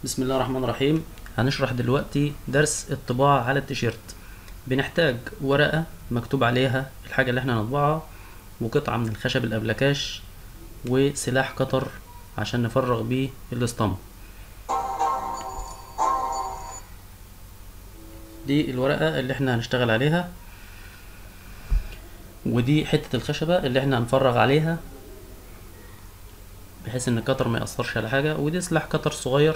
بسم الله الرحمن الرحيم هنشرح دلوقتي درس الطباعة على التيشيرت بنحتاج ورقة مكتوب عليها الحاجة اللي احنا نطبعها وقطعة من الخشب الأبلكاش وسلاح قطر عشان نفرغ بيه الاسطمة دي الورقة اللي احنا هنشتغل عليها ودي حتة الخشبة اللي احنا هنفرغ عليها بحيث ان القطر ما يأثرش على حاجة ودي سلاح قطر صغير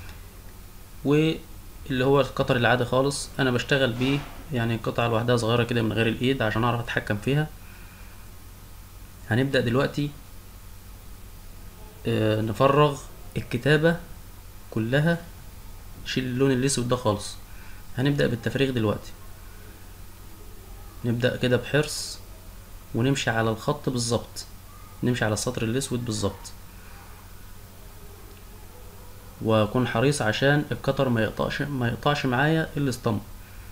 واللي هو القطر العادي خالص انا بشتغل بيه يعني قطعة لوحدها صغيرة كده من غير الايد عشان اعرف اتحكم فيها هنبدأ دلوقتي آه، نفرغ الكتابة كلها شيل اللون الاسود ده خالص هنبدأ بالتفريغ دلوقتي نبدأ كده بحرص ونمشي على الخط بالظبط نمشي على السطر الاسود بالظبط واكون حريص عشان القطر ما يقطعش ما يقطعش معايا الاسطمبة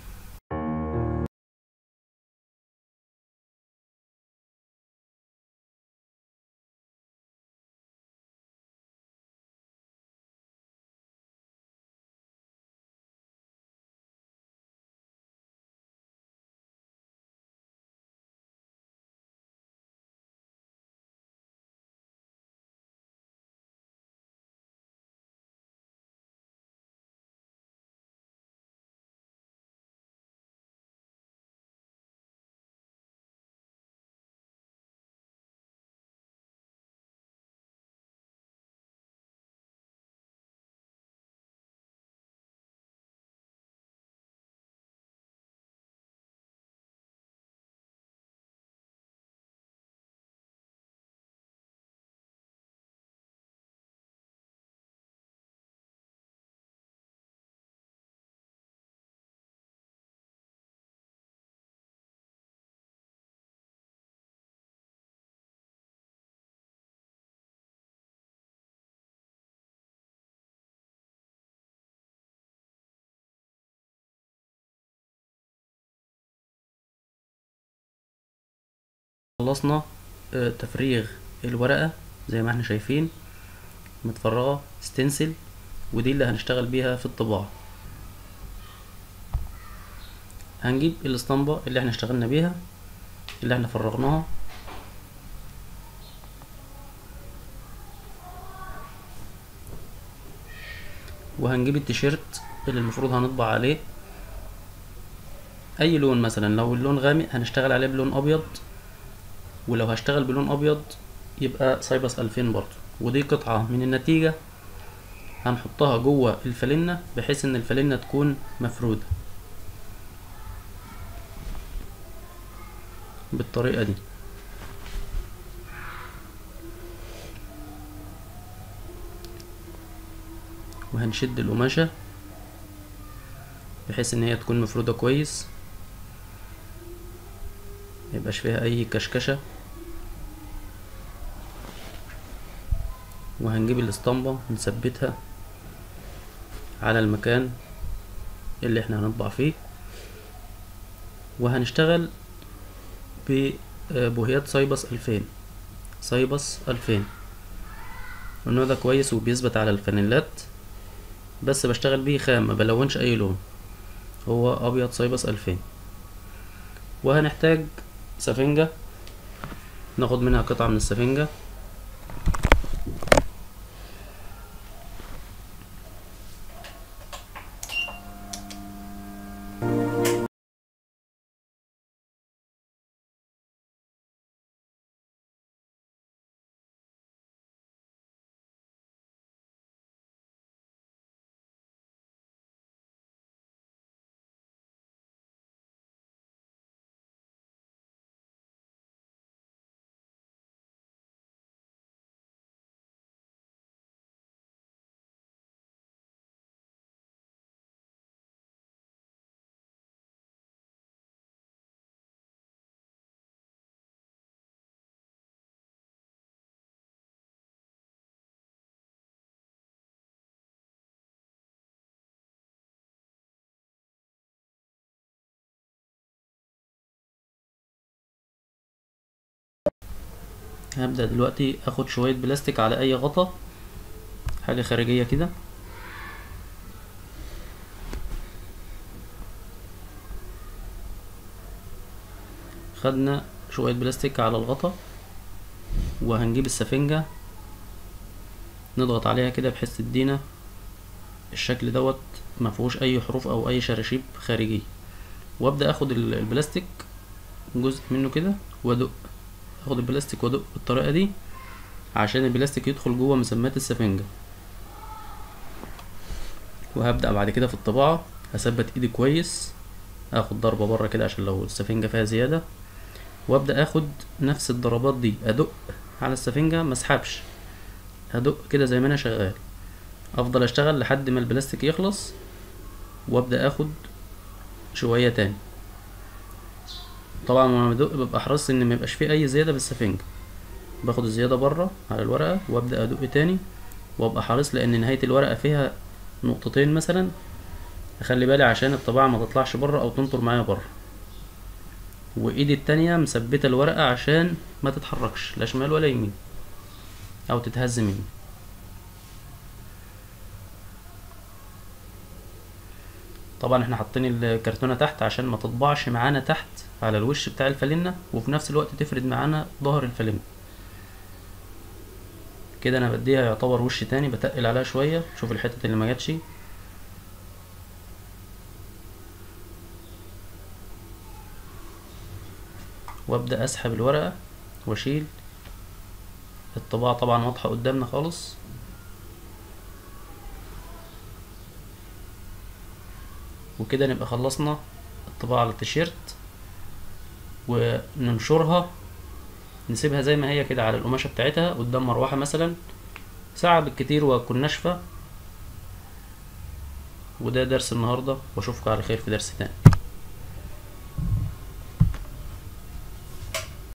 خلصنا آه، تفريغ الورقة زي ما احنا شايفين متفرغة ستنسل ودي اللي هنشتغل بيها في الطباعة هنجيب الاسطمبة اللي احنا اشتغلنا بيها اللي احنا فرغناها وهنجيب التيشيرت اللي المفروض هنطبع عليه اي لون مثلا لو اللون غامق هنشتغل عليه بلون ابيض ولو هشتغل بلون ابيض يبقى سايبس 2000 برضه ودي قطعة من النتيجة هنحطها جوه الفالنة بحيث ان الفالنة تكون مفرودة بالطريقة دي وهنشد القماشة بحيث ان هي تكون مفرودة كويس ميبقاش فيها اي كشكشة وهنجيب الاسطمبة نثبتها على المكان اللي احنا هنطبع فيه وهنشتغل ببوهيات سايبس الفين سايبس الفين النوع ده كويس وبيثبت على الفانيلات بس بشتغل بيه خام ما بلونش اي لون هو ابيض سايبس الفين وهنحتاج سفنجة ناخد منها قطعة من السفنجة هبدأ دلوقتي اخد شوية بلاستيك على اي غطا حاجة خارجية كده خدنا شوية بلاستيك على الغطا وهنجيب السفنجة نضغط عليها كده بحيث تدينا الشكل دوت مفيهوش اي حروف او اي شراشيب خارجية وابدأ اخد ال- البلاستيك جزء منه كده وادق اخد البلاستيك وادق بالطريقة دي عشان البلاستيك يدخل جوه مسمات السفنجة وهبدأ بعد كده في الطباعة هثبت ايدي كويس اخد ضربة بره كده عشان لو السفنجة فيها زيادة وابدأ اخد نفس الضربات دي ادق على السفنجة مسحبش هدق كده زي ما انا شغال افضل اشتغل لحد ما البلاستيك يخلص وابدأ اخد شوية تاني طبعا وانا بدق ببقى حريص ان ميبقاش فيه اي زيادة بالسفنجة باخد الزيادة بره على الورقة وابدأ ادق تاني وابقى حريص لان نهاية الورقة فيها نقطتين مثلا اخلي بالي عشان الطباعة ما تطلعش بره او تنطر معايا بره وايدي التانية مثبتة الورقة عشان ما تتحركش لا شمال ولا يمين او تتهز مني طبعا احنا حاطين الكرتونة تحت عشان ما تطبعش معانا تحت على الوش بتاع الفالنة وفي نفس الوقت تفرد معانا ظهر الفالنة كده انا بديها يعتبر وش تاني بتقل عليها شوية شوف الحتة اللي ما جاتش وابدأ اسحب الورقة واشيل الطباعة طبعا واضحة قدامنا خالص وكده نبقى خلصنا الطباعة على التيشيرت وننشرها نسيبها زي ما هي كده على القماشة بتاعتها قدام مروحة مثلا ساعة بالكتير وتكون ناشفة وده درس النهاردة واشوفكم على خير في درس تاني